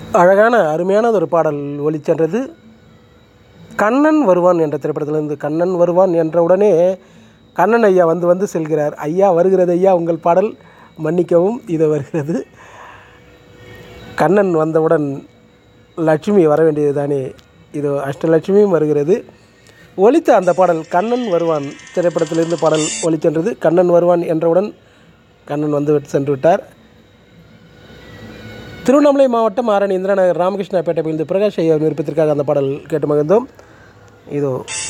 அழகான அருமையான ஒரு பாடல் ஒலிச்சென்றது கண்ணன் வருவான் என்ற திரைப்படத்திலிருந்து கண்ணன் வருவான் என்ற உடனே கண்ணன் ஐயா வந்து வந்து செல்கிறார் ஐயா வருகிறது ஐயா உங்கள் பாடல் மன்னிக்கவும் இது வருகிறது கண்ணன் வந்தவுடன் லட்சுமி வர வேண்டியது தானே இது அஷ்டலட்சுமியும் வருகிறது ஒலித்த அந்த பாடல் கண்ணன் வருவான் திரைப்படத்திலிருந்து பாடல் ஒலிச்சென்றது கண்ணன் வருவான் என்றவுடன் கண்ணன் வந்து விட்டு சென்று விட்டார் திருவண்ணாமலை மாவட்டம் ஆரணி இந்திரா நகர் ராமகிருஷ்ணா பேட்டை பகுதியில் பிரகாஷ் ஐயா விருப்பத்திற்காக அந்த பாடல் கேட்டு மகிழ்ந்தோம் இதோ